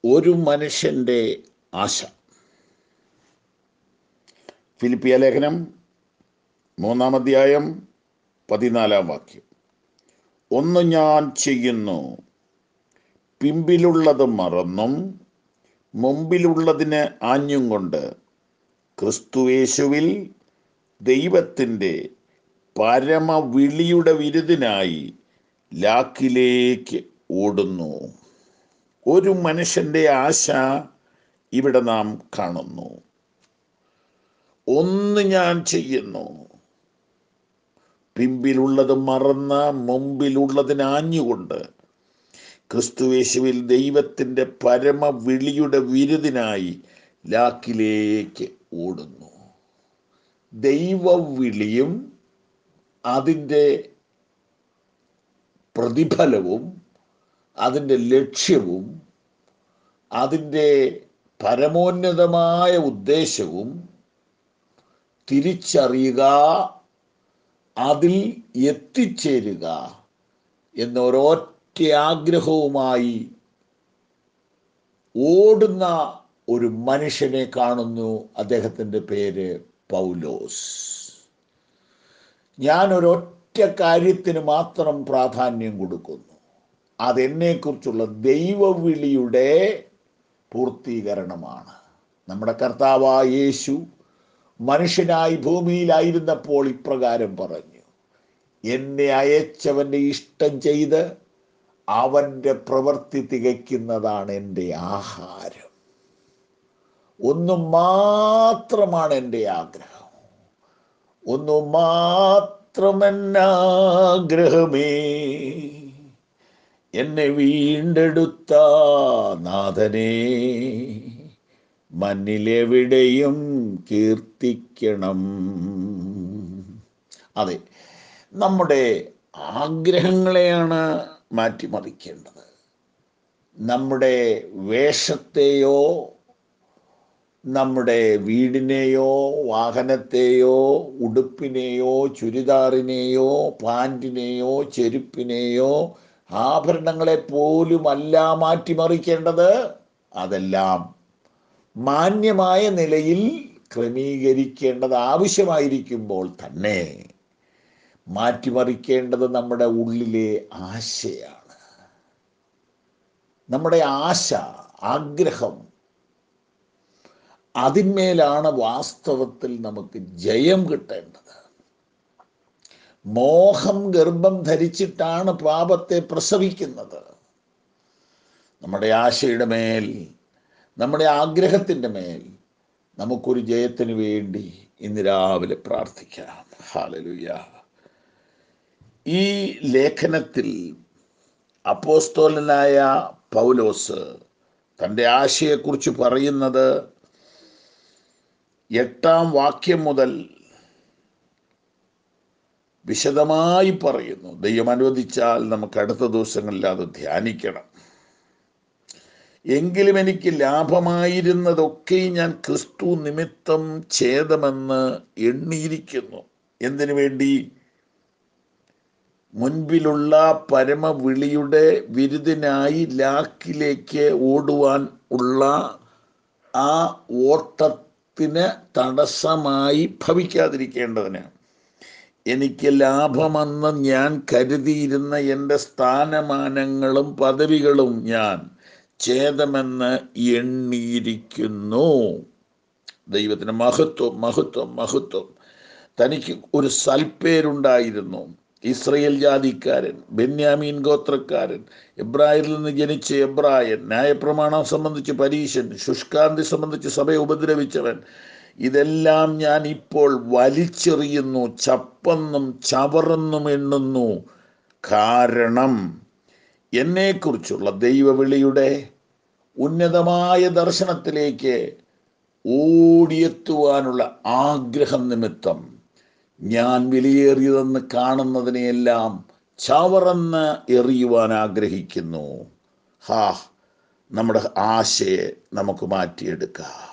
ഒരു മനുഷ്യൻ്റെ ആശ ഫിലിപ്പിയ ലേഖനം മൂന്നാം അധ്യായം പതിനാലാം വാക്യം ഒന്ന് ഞാൻ ചെയ്യുന്നു പിമ്പിലുള്ളത് മറന്നും മുമ്പിലുള്ളതിന് ആഞ്ഞും കൊണ്ട് ക്രിസ്തുയേശുവിൽ ദൈവത്തിൻ്റെ പരമവിളിയുടെ വിരുദിനായി ലാക്കിലേക്ക് ഓടുന്നു ഒരു മനുഷ്യൻ്റെ ആശ ഇവിടെ നാം കാണുന്നു ഒന്ന് ഞാൻ ചെയ്യുന്നു പിമ്പിലുള്ളത് മറന്ന് മുമ്പിലുള്ളതിന് ആഞ്ഞുകൊണ്ട് ക്രിസ്തുവേശുവിൽ ദൈവത്തിൻ്റെ പരമവിളിയുടെ വിരുദിനായി ലാക്കിലേക്ക് ഓടുന്നു ദൈവവിളിയും അതിൻ്റെ പ്രതിഫലവും അതിൻ്റെ ലക്ഷ്യവും അതിൻ്റെ പരമോന്നതമായ ഉദ്ദേശവും തിരിച്ചറിയുക അതിൽ എത്തിച്ചേരുക എന്നൊരൊറ്റ ആഗ്രഹവുമായി ഓടുന്ന ഒരു മനുഷ്യനെ കാണുന്നു അദ്ദേഹത്തിൻ്റെ പേര് പൗലോസ് ഞാൻ ഒരൊറ്റ കാര്യത്തിന് മാത്രം പ്രാധാന്യം കൊടുക്കുന്നു അതെന്നെക്കുറിച്ചുള്ള ദൈവവിളിയുടെ പൂർത്തീകരണമാണ് നമ്മുടെ കർത്താവായ യേശു മനുഷ്യനായി ഭൂമിയിലായിരുന്നപ്പോൾ ഇപ്രകാരം പറഞ്ഞു എന്നെ അയച്ചവൻ്റെ ഇഷ്ടം ചെയ്ത് അവൻ്റെ പ്രവൃത്തി തികയ്ക്കുന്നതാണ് എൻ്റെ ആഹാരം ഒന്നു മാത്രമാണ് എൻ്റെ ആഗ്രഹം ഒന്നു മാത്രമെന്നാഗ്രഹമേ എന്നെ വീണ്ടെടുത്ത നാഥനേ മണ്ണിലെവിടെയും കീർത്തിക്കണം അതെ നമ്മുടെ ആഗ്രഹങ്ങളെയാണ് മാറ്റിമറിക്കേണ്ടത് നമ്മുടെ വേഷത്തെയോ നമ്മുടെ വീടിനെയോ വാഹനത്തെയോ ഉടുപ്പിനെയോ ചുരിദാറിനെയോ പാൻറ്റിനെയോ ചെരുപ്പിനെയോ ആഭരണങ്ങളെ പോലും അല്ല മാറ്റിമറിക്കേണ്ടത് അതെല്ലാം മാന്യമായ നിലയിൽ ക്രമീകരിക്കേണ്ടത് ആവശ്യമായിരിക്കുമ്പോൾ തന്നെ മാറ്റിമറിക്കേണ്ടത് നമ്മുടെ ഉള്ളിലെ ആശയാണ് നമ്മുടെ ആശ ആഗ്രഹം അതിന്മേലാണ് വാസ്തവത്തിൽ നമുക്ക് ജയം കിട്ടേണ്ടത് മോഹം ഗർഭം ധരിച്ചിട്ടാണ് പാപത്തെ പ്രസവിക്കുന്നത് നമ്മുടെ ആശയുടെ മേൽ നമ്മുടെ ആഗ്രഹത്തിൻ്റെ മേൽ നമുക്കൊരു ജയത്തിന് വേണ്ടി ഇന്ന് രാവിലെ പ്രാർത്ഥിക്കാം ഹാലലുയ ഈ ലേഖനത്തിൽ അപ്പോസ്തോലനായ പൗലോസ് തൻ്റെ ആശയെക്കുറിച്ച് പറയുന്നത് എട്ടാം വാക്യം മുതൽ വിശദമായി പറയുന്നു ദൈവം അനുവദിച്ചാൽ നമുക്ക് അടുത്ത ദിവസങ്ങളിൽ അത് ധ്യാനിക്കണം എങ്കിലും എനിക്ക് ലാഭമായിരുന്നതൊക്കെ ഞാൻ ക്രിസ്തു നിമിത്തം ഛേദമെന്ന് എണ്ണിയിരിക്കുന്നു എന്തിനു വേണ്ടി മുൻപിലുള്ള പരമവിളിയുടെ വിരുദിനായി ലാക്കിലേക്ക് ഓടുവാൻ ഉള്ള ആ ഓട്ടത്തിന് തടസ്സമായി ഭവിക്കാതിരിക്കേണ്ടതിന് എനിക്ക് ലാഭമെന്ന് ഞാൻ കരുതിയിരുന്ന എൻ്റെ സ്ഥാനമാനങ്ങളും പദവികളും ഞാൻ ഛേദമെന്ന് എണ്ണിയിരിക്കുന്നു ദൈവത്തിന് മഹത്വം മഹത്വം മഹത്വം തനിക്ക് ഒരു സൽപ്പേരുണ്ടായിരുന്നു ഇസ്രയേൽ ജാതിക്കാരൻ ബെന്യാമീൻ ഗോത്രക്കാരൻ എബ്രായരിൽ നിന്ന് ജനിച്ച എബ്രായൻ ന്യായപ്രമാണം സംബന്ധിച്ച് പരീശൻ ശുഷ്കാന്തി സംബന്ധിച്ച് സഭയെ ഉപദ്രവിച്ചവൻ ഇതെല്ലാം ഞാൻ ഇപ്പോൾ വലിച്ചെറിയുന്നു ചപ്പെന്നും ചവറെന്നും എണ്ണുന്നു കാരണം എന്നെക്കുറിച്ചുള്ള ദൈവവിളിയുടെ ഉന്നതമായ ദർശനത്തിലേക്ക് ഓടിയെത്തുവാനുള്ള ആഗ്രഹം നിമിത്തം ഞാൻ വിലയേറിയതെന്ന് കാണുന്നതിനെയെല്ലാം ചവറന്ന് എറിയുവാൻ ആഗ്രഹിക്കുന്നു ഹാ നമ്മുടെ ആശയെ നമുക്ക് മാറ്റിയെടുക്കാം